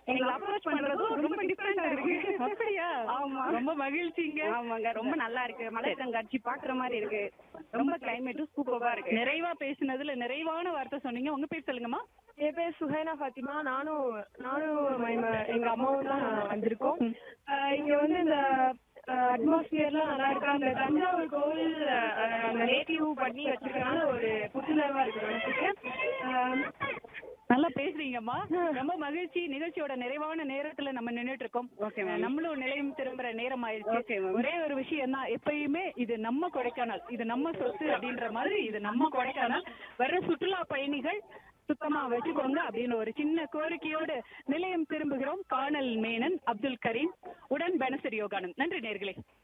எங்களை அப்ரோச் பண்றதும் ரொம்ப டிஃபரெண்டா இருக்கு அப்படியா ஆமா ரொம்ப மகிழ்ச்சிங்க ஆமாங்க ரொம்ப நல்லா இருக்கு மலை கண்காட்சி பாக்குற மாதிரி இருக்கு ரொம்ப கிளைமேட்டும் சூப்பரா இருக்கு நிறைவா பேசினதுல நிறைவான வார்த்தை சொன்னீங்க உங்க பேர் சொல்லுங்கம்மா என் பேர் சுஹைனா ஃபாத்திமா நானும் நானும் my ம- எங்க அம்மாவும் தான் வந்திருக்கோம் ஆஹ் இங்க வந்து இந்த அட்மாஸ்பியர்லாம் நல்லா இருக்கு அந்த தஞ்சாவூர் கோவில் ஆஹ் அந்த நேட்டிவ் பண்ணி வச்சிருக்கனால ஒரு புத்துணர்வா இருக்கு மனசுக்கு ஆஹ் நல்லா பேசுறீங்கம்மா ரொம்ப மகிழ்ச்சி நிகழ்ச்சியோட நிறைவான நேரத்துல நம்ம நின்னுட்டு இருக்கோம் Okay, ma'am. நம்மளும் நிலையம் திரும்புற நேரம் Okay, ஆயிடுச்சு ma'am. ஒரே ஒரு விஷயம் தான் எப்பயுமே இது நம்ம கொடைக்கானல் இது நம்ம சொத்து அப்படின்ற மாதிரி இது நம்ம கொடைக்கானல் வர சுற்றுலா பயணிகள் சுத்தமா வச்சுக்கோங்க அப்படின்னு ஒரு சின்ன கோரிக்கையோடு நிலையம் திரும்புகிறோம் காணல் மேனன் அப்துல் கரீம் உடன் பெனசர் யோகானந்த் நன்றி நேர்களே